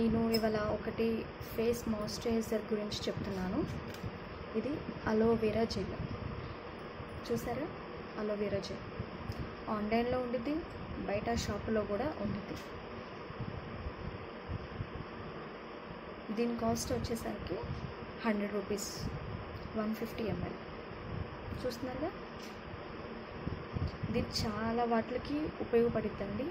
నేను ఇవాళ ఒకటి ఫేస్ మాయిశ్చరైజర్ గురించి చెప్తున్నాను ఇది అలోవెరా జెల్ చూసారా అలోవెరా జెల్ ఆన్లైన్లో ఉండిద్ది బయట షాపులో కూడా ఉండిద్ది దీని కాస్ట్ వచ్చేసరికి hundred rupees one fifty ML చూస్తున్నారుగా ఇది చాలా వాటికి ఉపయోగపడుతుంది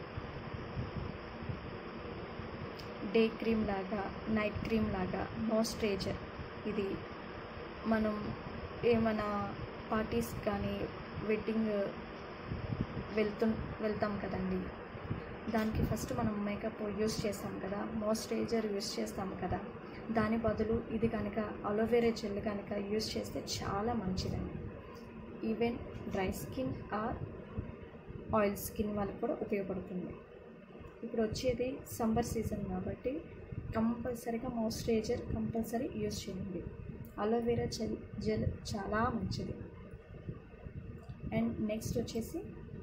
డే క్రీమ్ లాగా నైట్ క్రీమ్ లాగా మాయిశ్చరైజర్ ఇది మనం ఏమైనా పార్టీస్ కానీ వెడ్డింగ్ వెళ్తు వెళ్తాం కదండి దానికి ఫస్ట్ మనం మేకప్ యూస్ చేస్తాం కదా మాయిశ్చరైజర్ యూస్ చేస్తాం కదా దాని బదులు ఇది కనుక అలోవెరా జెల్ కనుక యూస్ చేస్తే చాలా మంచిదండి even dry skin or oil skin వాళ్ళకి కూడా ఉపయోగపడుతుంది ఇప్పుడు వచ్చేది సమ్మర్ సీజన్ కాబట్టి కంపల్సరీగా మాయిశ్చరైజర్ కంపల్సరీ యూస్ చేయండి అలోవెరా జెల్ జెల్ చాలా మంచిది అండ్ నెక్స్ట్ వచ్చేసి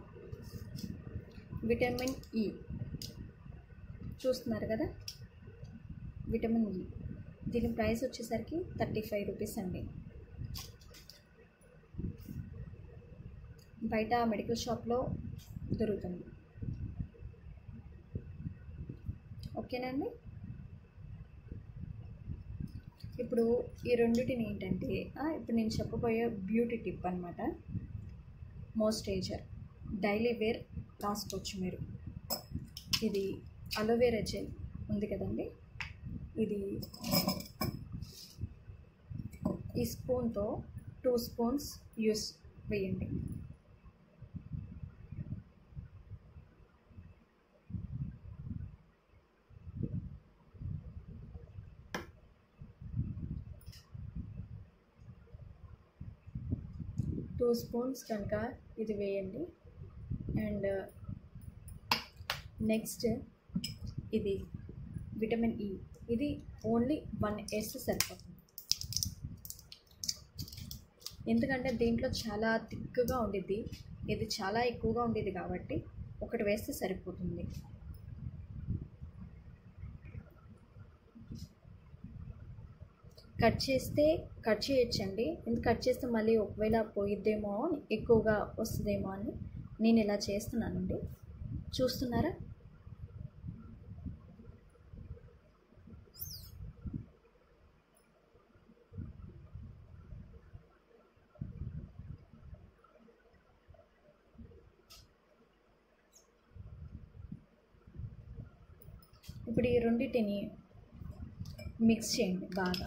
విటమిన్ ఈ చూస్తున్నారు కదా విటమిన్ ఈ దీని ప్రైస్ వచ్చేసరికి థర్టీ ఫైవ్ రూపీస్ అండి బయట మెడికల్ షాప్లో దొరుకుతుంది ఓకేనండి ఇప్పుడు ఈ రెండింటిని ఏంటంటే ఇప్పుడు నేను చెప్పబోయే బ్యూటీ టిప్ అనమాట మోయిశ్చరైజర్ డైలీ వేర్ రాసుకోవచ్చు మీరు ఇది అలోవెరా జెల్ ఉంది కదండి ఇది ఈ స్పూన్తో టూ స్పూన్స్ యూస్ వేయండి టూ స్పూన్స్ కనుక ఇది వేయండి అండ్ నెక్స్ట్ ఇది విటమిన్ ఈ ఇది ఓన్లీ వన్ వేస్తే సరిపోతుంది ఎందుకంటే దీంట్లో చాలా థిక్గా ఉండిద్ది ఇది చాలా ఎక్కువగా ఉండేది కాబట్టి ఒకటి వేస్తే సరిపోతుంది కట్ చేస్తే కట్ చేయొచ్చండి ఎందుకు కట్ చేస్తే మళ్ళీ ఒకవేళ పోయిద్దేమో ఎక్కువగా వస్తుందేమో అని నేను ఇలా చేస్తున్నానండి చూస్తున్నారా ఇప్పుడు ఈ రెండింటిని మిక్స్ చేయండి బాగా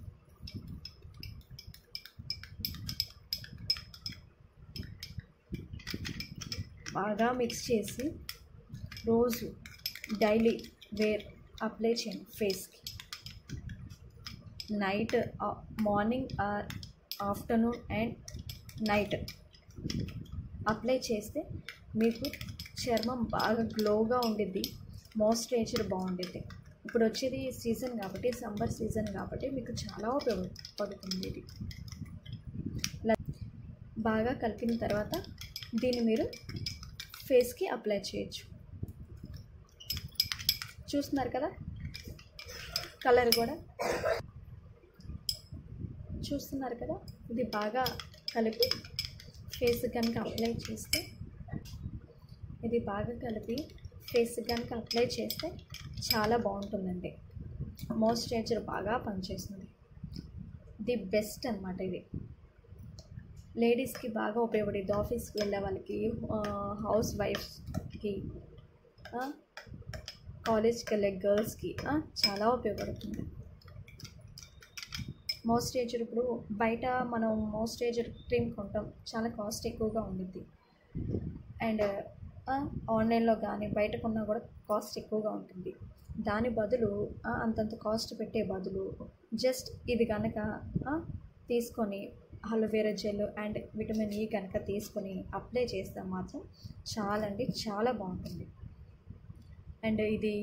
బాగా మిక్స్ చేసి రోజు డైలీ వేర్ అప్లై చేయండి ఫేస్కి night morning or afternoon and night apply చేస్తే మీకు చర్మం బాగా గ్లోగా ఉండిద్ది మాయిశ్చరైజర్ బాగుండిద్ది ఇప్పుడు వచ్చేది సీజన్ కాబట్టి సమ్మర్ సీజన్ కాబట్టి మీకు చాలా ఉపయోగపడుతుంది ఇది ఇలా బాగా కలిపిన తర్వాత దీన్ని మీరు ఫేస్కి అప్లై చేయొచ్చు చూస్తున్నారు కదా కలర్ కూడా చూస్తున్నారు కదా ఇది బాగా కలిపి ఫేస్ కనుక అప్లై చేస్తే ఇది బాగా కలిపి ఫేస్ కనుక అప్లై చేస్తే చాలా బాగుంటుందండి మాయిశ్చరైజర్ బాగా పనిచేస్తుంది ది బెస్ట్ అనమాట ఇది లేడీస్కి బాగా ఉపయోగపడేది ఆఫీస్కి వెళ్ళే వాళ్ళకి హౌస్ వైఫ్స్కి కాలేజ్కి వెళ్ళే గర్ల్స్కి చాలా ఉపయోగపడుతుంది మాయిశ్చరైజర్ ఇప్పుడు బయట మనం మాయిశ్చరైజర్ క్రీమ్ కొంటాం చాలా కాస్ట్ ఎక్కువగా ఉండిద్ది అండ్ ఆన్లైన్లో కానీ బయట కొన్నా కూడా కాస్ట్ ఎక్కువగా ఉంటుంది దాని బదులు అంతంత కాస్ట్ పెట్టే బదులు జస్ట్ ఇది కనుక తీసుకొని అలోవెరా జెల్ అండ్ విటమిన్ ఈ కనుక తీసుకొని అప్లై చేస్తే మాత్రం చాలా అంటే చాలా బాగుంటుంది అండ్ ఇది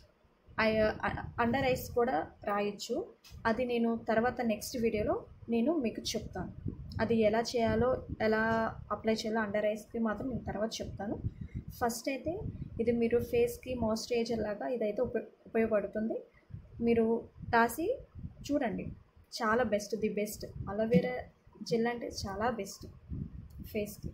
అండర్ ఐస్ కూడా రాయొచ్చు అది నేను తర్వాత నెక్స్ట్ వీడియోలో నేను మీకు చెప్తాను అది ఎలా చేయాలో ఎలా అప్లై చేయాలో అండర్ ఐస్కి మాత్రం నేను తర్వాత చెప్తాను ఫస్ట్ అయితే ఇది మీరు ఫేస్కి మాయిశ్చరైజర్ లాగా ఇదైతే ఉప ఉపయోగపడుతుంది మీరు రాసి చూడండి చాలా best the best aloe vera gel అంటే చాలా బెస్ట్ ఫేస్కి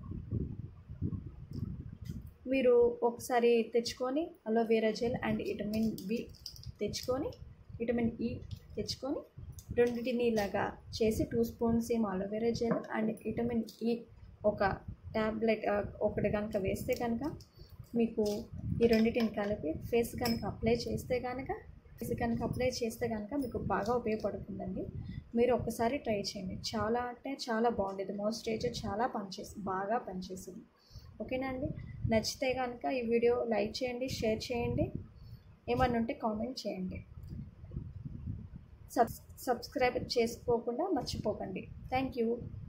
మీరు ఒకసారి తెచ్చుకొని aloe vera gel and vitamin B తెచ్చుకొని విటమిన్ ఈ తెచ్చుకొని రెండింటిని ఇలాగా చేసి టూ స్పూన్స్ ఏమో aloe vera gel and vitamin E ఒక ట్యాబ్లెట్ ఒకటి కనుక వేస్తే కనుక మీకు ఈ రెండింటిని కలిపి ఫేస్ కనుక అప్లై చేస్తే కనుక ఫేస్ కనుక అప్లై చేస్తే కనుక మీకు బాగా ఉపయోగపడుతుందండి మీరు ఒక్కసారి ట్రై చేయండి చాలా అంటే చాలా బాగుండేది మాయిశ్చరైజర్ చాలా పనిచేస్తుంది బాగా పనిచేస్తుంది ఓకేనా అండి నచ్చితే కనుక ఈ వీడియో లైక్ చేయండి షేర్ చేయండి ఏమన్నా ఉంటే కామెంట్ చేయండి సబ్ సబ్స్క్రైబ్ చేసుకోకుండా మర్చిపోకండి థ్యాంక్ యూ